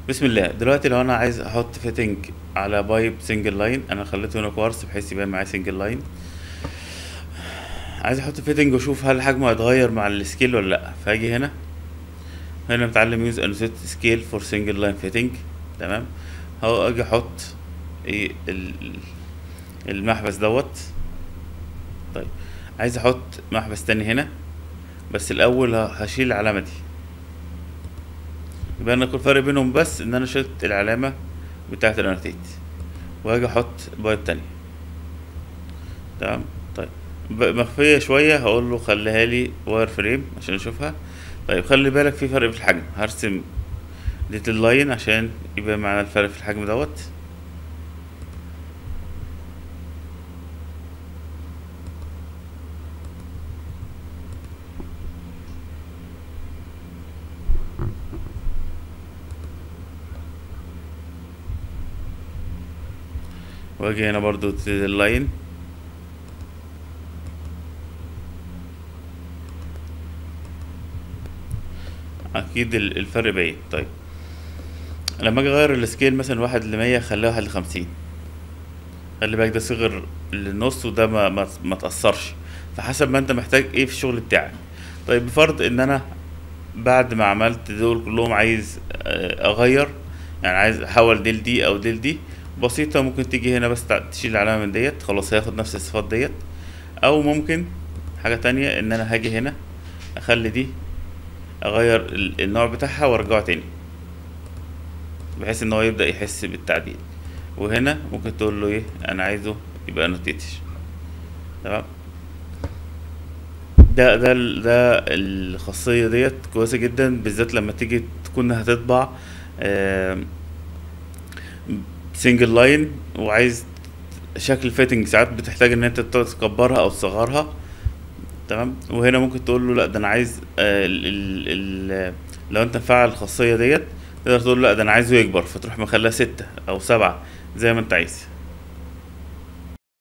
بسم الله دلوقتي لو انا عايز احط فيتنج على بايب سنجل لاين انا خليته هنا كوارس بحيث يبان معايا سنجل لاين عايز احط فيتنج واشوف هل حجمه هيتغير مع السكيل ولا لا فاجي هنا هنا متعلم يوز انوتيت سكيل فور سنجل لاين فيتنج تمام هو اجي احط ايه ال- المحبس دوت طيب عايز احط محبس تاني هنا بس الاول ه- هشيل العلامه دي يبقى انا كل فرق بينهم بس ان انا شلت العلامه بتاعه الانوتيت وهاجي احط بايب تانية تمام طيب ب- مخفيه شويه هقول له خليها لي واير فريم عشان اشوفها طيب خلي بالك في فرق في الحجم هرسم ليتل لاين عشان يبقى معانا الفرق في الحجم دوت واجي هنا برضو ليتل لاين اكيد ال- الفرق باين طيب لما اجي اغير السكيل مثلا واحد لمية خليها واحد لخمسين خلي بالك ده صغر للنص وده ما ما, ما تأثرش فحسب ما انت محتاج ايه في الشغل بتاعك طيب بفرض ان انا بعد ما عملت دول كلهم عايز آه، اغير يعني عايز احول دي لدي او دي لدي بسيطة ممكن تيجي هنا بس تع- تشيل العلامة من ديت خلاص هياخد نفس الصفات ديت او ممكن حاجة تانية ان انا هاجي هنا اخلي دي اغير ال- النوع بتاعها وارجعه تاني بحيث ان هو يبدأ يحس بالتعديل وهنا ممكن تقول له ايه انا عايزه يبقى نوتيتش تمام ده ده ال- ده الخاصية ديت كويسة جدا بالذات لما تيجي تكون هتطبع سنجل لاين وعايز شكل فيتنج ساعات بتحتاج ان انت تكبرها او تصغرها تمام وهنا ممكن تقول له لا ده انا عايز آه ال ال ال لو انت مفعل الخاصية ديت تقدر تقول له لا ده انا عايزه يكبر فتروح مخليها ستة او سبعة زي ما انت عايز